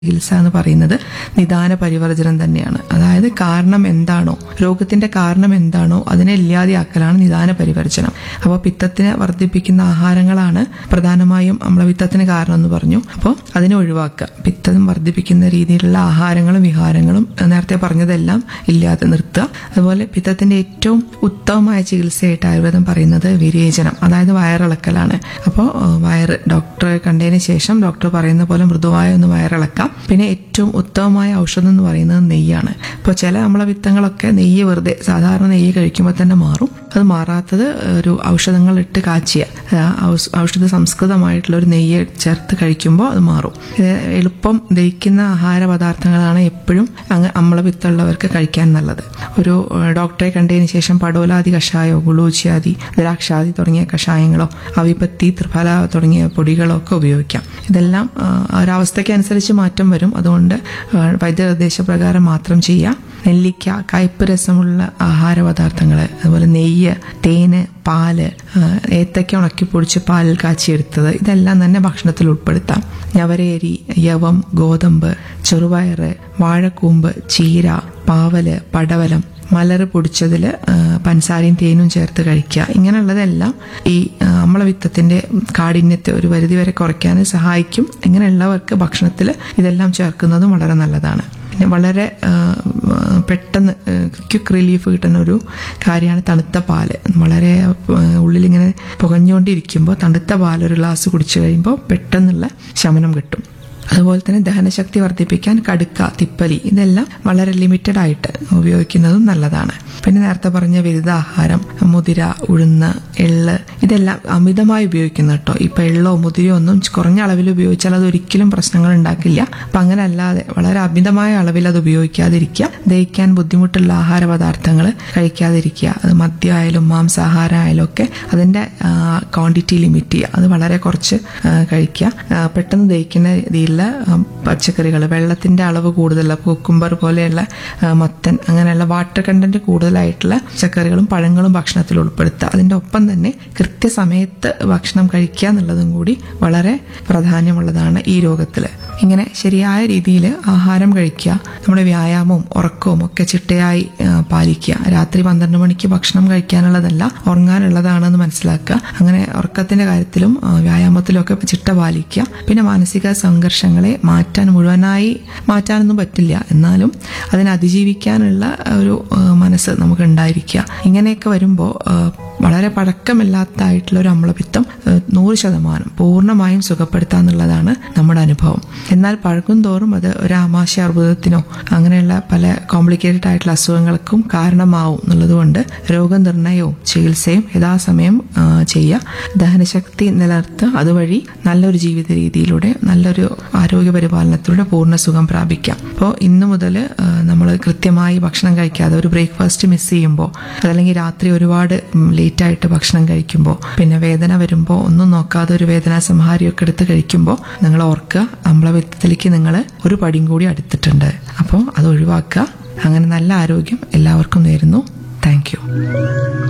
ചികിത്സ എന്ന് പറയുന്നത് നിദാന പരിവർജനം തന്നെയാണ് അതായത് കാരണം എന്താണോ രോഗത്തിന്റെ കാരണം എന്താണോ അതിനെ ഇല്ലാതെയാക്കലാണ് നിദാന പരിവർജനം അപ്പോൾ പിത്തത്തിനെ വർദ്ധിപ്പിക്കുന്ന ആഹാരങ്ങളാണ് പ്രധാനമായും നമ്മളെ പിത്തത്തിന് കാരണം എന്ന് പറഞ്ഞു അപ്പോൾ അതിനെ ഒഴിവാക്കുക പിത്തം വർദ്ധിപ്പിക്കുന്ന രീതിയിലുള്ള ആഹാരങ്ങളും വിഹാരങ്ങളും നേരത്തെ പറഞ്ഞതെല്ലാം ഇല്ലാതെ നിർത്തുക അതുപോലെ പിത്തത്തിന്റെ ഏറ്റവും ഉത്തമമായ ചികിത്സയായിട്ട് ആയുർവേദം പറയുന്നത് വിരേചനം അതായത് വയറിളക്കലാണ് അപ്പോൾ വയറ് ഡോക്ടറെ കണ്ടതിന് ശേഷം ഡോക്ടർ പറയുന്ന പോലെ മൃദുവായ ഒന്ന് വയറിളക്കാം പിന്നെ ഏറ്റവും ഉത്തമമായ ഔഷധം എന്ന് പറയുന്നത് നെയ്യാണ് ഇപ്പോൾ ചില നമ്മളെ വിത്തങ്ങളൊക്കെ നെയ്യ് വെറുതെ സാധാരണ നെയ്യ് കഴിക്കുമ്പോൾ തന്നെ മാറും അത് മാറാത്തത് ഒരു ഔഷധങ്ങൾ ഇട്ട് കാച്ചിയ ആ, ഔഷ- ഔഷധ സംസ്കൃതമായിട്ടുള്ള ഒരു നെയ്യ് ചേർത്ത് കഴിക്കുമ്പോൾ അത് മാറും ഇത് എളുപ്പം ദഹിക്കുന്ന ആഹാര പദാർത്ഥങ്ങളാണ് എപ്പോഴും അങ്ങ് നമ്മളെ വിത്തുള്ളവർക്ക് കഴിക്കാൻ നല്ലത് ഒരു ഏഹ്, ഡോക്ടറെ കണ്ടതിന് ശേഷം പടോലാദി കഷായോ ഗുളൂച്ചിയാദി ദ്രാക്ഷാദി തുടങ്ങിയ കഷായങ്ങളോ അവിപത്തി ത്രിഫല തുടങ്ങിയ പൊടികളോ ഒക്കെ ഉപയോഗിക്കാം ഇതെല്ലാം ആ, ഒരവസ്ഥയ്ക്ക് അനുസരിച്ച് മാറ്റം വരും അതുകൊണ്ട് ആ, വൈദ്യനിർദ്ദേശപ്രകാരം മാത്രം ചെയ്യാം നെല്ലിക്ക കയ്പ് രസമുള്ള ആഹാര പദാർത്ഥങ്ങൾ അതുപോലെ നെയ്യ് തേന് പാല് ആ, ഏത്തയ്ക്ക ഉണക്കി പൊടിച്ച് പാലിൽ കാച്ചിയെടുത്തത് ഇതെല്ലാം തന്നെ ഭക്ഷണത്തിൽ ഉൾപ്പെടുത്താം ഞവരേരി യവം ഗോതമ്പ് ചെറുപയറ് വാഴക്കൂമ്പ് ചീര പാവല് പടവലം മലർ പൊടിച്ചതിൽ പഞ്ചസാരയും തേനും ചേർത്ത് കഴിക്കുക ഇങ്ങനെയുള്ളതെല്ലാം ഈ ആ, അമ്ലവിത്തത്തിന്റെ കാഠിന്യത്തെ ഒരു പരിധിവരെ കുറയ്ക്കാൻ സഹായിക്കും ഇങ്ങനെയുള്ളവർക്ക് ഭക്ഷണത്തിൽ ഇതെല്ലാം ചേർക്കുന്നതും വളരെ നല്ലതാണ് പിന്നെ വളരെ ആ, പെട്ടെന്ന് ക്വിക്ക് റിലീഫ് കിട്ടുന്ന ഒരു കാര്യമാണ് തണുത്ത പാല് വളരെ ആ, ഉള്ളിലിങ്ങനെ പുകഞ്ഞുകൊണ്ടിരിക്കുമ്പോൾ തണുത്ത പാൽ ഒരു ഗ്ലാസ് കുടിച്ചു കഴിയുമ്പോൾ പെട്ടെന്നുള്ള ശമനം കിട്ടും അതുപോലെ തന്നെ ദഹനശക്തി വർദ്ധിപ്പിക്കാൻ കടുക്ക തിപ്പലി ഇതെല്ലാം വളരെ ലിമിറ്റഡ് ആയിട്ട് ഉപയോഗിക്കുന്നതും നല്ലതാണ് പിന്നെ നേരത്തെ പറഞ്ഞ വിരുദ്ധാഹാരം മുതിര ഉഴുന്ന് എള്ള് ഇതെല്ലാം അമിതമായി ഉപയോഗിക്കുന്ന കേട്ടോ ഇപ്പൊ എള്ളോ മുതിരയോ ഒന്നും കുറഞ്ഞ അളവിൽ ഉപയോഗിച്ചാൽ അത് ഒരിക്കലും പ്രശ്നങ്ങൾ ഉണ്ടാക്കില്ല അപ്പൊ അങ്ങനെ അല്ലാതെ വളരെ അമിതമായ അളവിൽ അത് ഉപയോഗിക്കാതിരിക്കുക ദഹിക്കാൻ ബുദ്ധിമുട്ടുള്ള ആഹാര പദാർത്ഥങ്ങൾ കഴിക്കാതിരിക്കുക അത് മദ്യമായാലും മാംസാഹാരമായാലും ഒക്കെ അതിന്റെ ക്വാണ്ടിറ്റി ലിമിറ്റ് ചെയ്യുക അത് വളരെ കുറച്ച് ആ, കഴിക്കുക ആ, പെട്ടെന്ന് ദഹിക്കുന്ന രീതിയിലുള്ള പച്ചക്കറികൾ വെള്ളത്തിന്റെ അളവ് കൂടുതലുള്ള കുക്കുംബർ പോലെയുള്ള ആ, മത്തൻ അങ്ങനെയുള്ള വാട്ടർ കണ്ടന്റ് കൂടുതലായിട്ടുള്ള പച്ചക്കറികളും പഴങ്ങളും ഭക്ഷണത്തിൽ ഉൾപ്പെടുത്തുക അതിന്റെ ഒപ്പം തന്നെ കൃത്യസമയത്ത് ഭക്ഷണം കഴിക്കുക എന്നുള്ളതും കൂടി വളരെ പ്രാധാന്യമുള്ളതാണ് ഈ രോഗത്തിൽ ഇങ്ങനെ ശരിയായ രീതിയിൽ ആഹാരം കഴിക്കുക നമ്മുടെ വ്യായാമവും ഉറക്കവും ഒക്കെ ചിട്ടയായി ആ, പാലിക്കുക രാത്രി പന്ത്രണ്ട് മണിക്ക് ഭക്ഷണം കഴിക്കാനുള്ളതല്ല ഉറങ്ങാനുള്ളതാണെന്ന് മനസ്സിലാക്കുക അങ്ങനെ ഉറക്കത്തിന്റെ കാര്യത്തിലും ആ, വ്യായാമത്തിലും ഒക്കെ ചിട്ട പാലിക്കുക പിന്നെ മാനസിക സംഘർഷങ്ങളെ മാറ്റാൻ മുഴുവനായി മാറ്റാനൊന്നും പറ്റില്ല എന്നാലും അതിനെ അതിജീവിക്കാനുള്ള ഒരു ആ, മനസ്സ് നമുക്ക് ഉണ്ടായിരിക്കുക ഇങ്ങനെയൊക്കെ വരുമ്പോൾ വളരെ പഴക്കമില്ലാത്തായിട്ടുള്ള ഒരു അമ്ലപിത്തം ആ, നൂറ് ശതമാനം പൂർണ്ണമായും സുഖപ്പെടുത്താന്നുള്ളതാണ് നമ്മുടെ അനുഭവം എന്നാൽ പഴക്കും തോറും അത് ഒരു ആമാശയ അർബുദത്തിനോ അങ്ങനെയുള്ള പല കോംപ്ലിക്കേറ്റഡ് ആയിട്ടുള്ള അസുഖങ്ങൾക്കും കാരണമാവും എന്നുള്ളതുകൊണ്ട് രോഗനിർണയവും ചികിത്സയും യഥാസമയം ആ, ചെയ്യുക ദഹനശക്തി നിലനിർത്തുക അതുവഴി നല്ലൊരു ജീവിത രീതിയിലൂടെ നല്ലൊരു ആരോഗ്യ പരിപാലനത്തിലൂടെ പൂർണ്ണ സുഖം പ്രാപിക്കാം അപ്പോൾ ഇന്നു മുതൽ നമ്മൾ കൃത്യമായി ഭക്ഷണം കഴിക്കാതെ ഒരു ബ്രേക്ക്ഫാസ്റ്റ് മിസ് ചെയ്യുമ്പോൾ അതല്ലെങ്കിൽ രാത്രി ഒരുപാട് ലേറ്റ് ആയിട്ട് ഭക്ഷണം കഴിക്കുമ്പോൾ പിന്നെ വേദന വരുമ്പോൾ ഒന്നും നോക്കാതെ ഒരു വേദന സംഹാരിയൊക്കെ എടുത്ത് കഴിക്കുമ്പോൾ നിങ്ങൾ ഓർക്കുക അമ്ലവിത്തത്തിലേക്ക് നിങ്ങൾ ഒരു പടിയും കൂടി അടുത്തിട്ടുണ്ട് അപ്പോൾ അത് ഒഴിവാക്കുക അങ്ങനെ നല്ല ആരോഗ്യം എല്ലാവർക്കും നേരുന്നു താങ്ക് യു